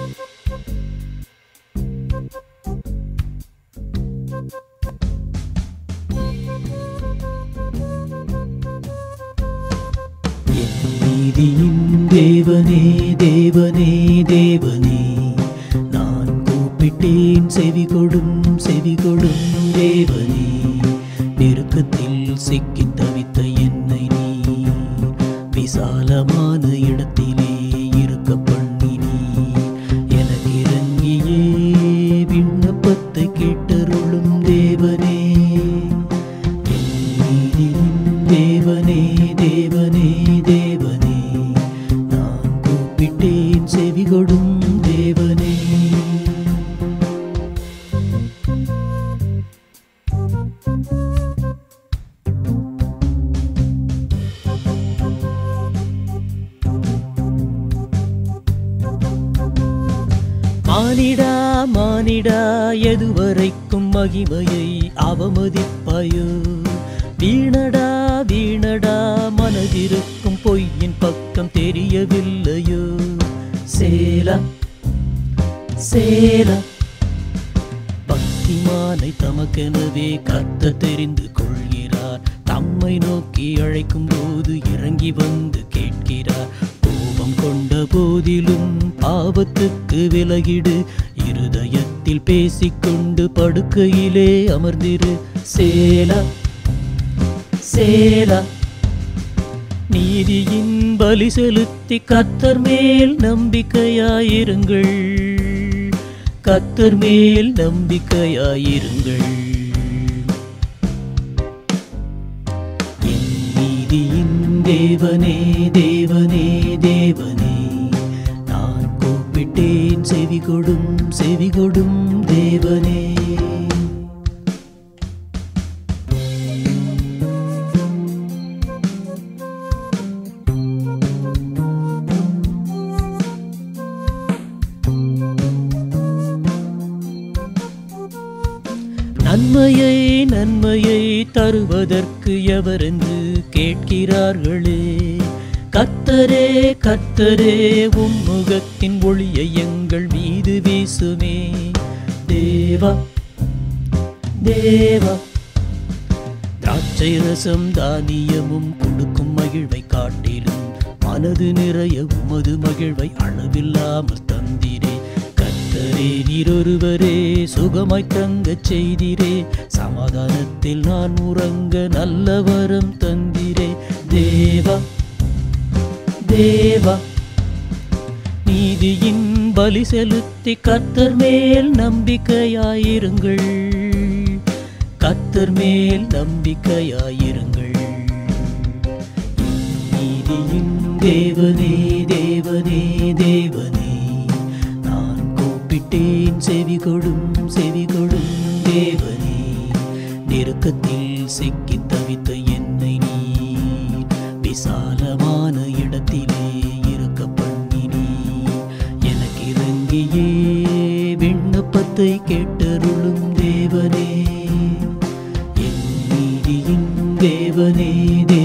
என் நீதியின் தேவனே தேவனே தேவனே நான் கூப்பிட்டேன் செவி கொடும் செவி கொடும் தேவனே நெருக்கத்தில் சிக்கி தவித்த என்னை நீ விசாலமான இடத்திலே இருக்க பண்ணி நீ எனக்கு இறங்கியே விண்ணப்பத்தை கேட்டருளும் தேவனே என் நீதியின் தேவனே தேவனே தேவனே நான் கூப்பிட்டேன் செவி கொடும் தேவனே மானிடா மானிடா எதுவரைக்கும் மகிமையை அவமதிப்பாயோ வீணடா வீணடா மனதிருக்கும் பொய்யின் பக்கம் தெரியவில்லையோ சேலா சேலா பக்திமானை தமக்கெனவே கத்த தெரிந்து கொள்கிறார் தம்மை நோக்கி அழைக்கும் போது இறங்கி வந்து கேட்கிறார் கோபம் கொண்ட போதிலும் பாவத்துக்கு விலகிடு இருதயத்தில் பேசிக்கொண்டு படுக்கையிலே அமர்ந்திரு சேலா சேலா நீதியின் பலி செலுத்தி கத்தர் மேல் நம்பிக்கையாயிருங்கள் கத்தர் மேல் நம்பிக்கையாயிருங்கள் என் நீதியின் தேவனே தேவனே தேவனே நான் கூப்பிட்டேன் செவி கொடும் செவி கொடும் தேவனே நன்மையை நன்மையை தருவதற்கு எவரென்று கேட்கிறார்களே கத்தரே கத்தரே உம் முகத்தின் ஒளியை எங்கள் மீது வீசுமே தேவா தேவா திராட்சை ரசம் தானியமும் கொடுக்கும் மகிழ்வை காட்டிலும் மனது நிறைய உமது மகிழ்வை அளவில்லாமல் தந்திரே கத்தரே நீரொருவரே சுகமாய் தங்கச் செய்திரே சமாதானத்தில் நான் உறங்க நல்ல வரம் தந்திரே தேவா தேவா நீதியின் பலி செலுத்தி கத்தர் மேல் நம்பிக்கையாயிருங்கள் கத்தர் மேல் நம்பிக்கையாயிருங்கள் நீதியின் தேவனே தேவனே தேவனே நான் கூப்பிட்டேன் செவி கொடும் செவி கொடும் தேவனே நெருக்கத்தில் சிக்கி தவித்த என்னை நீ விசாலமான இடத்திலே இருக்க பண்ணி நீ எனக்கு இறங்கியே விண்ணப்பத்தை கேட்டருளும் தேவனே என் நீதியின் தேவனே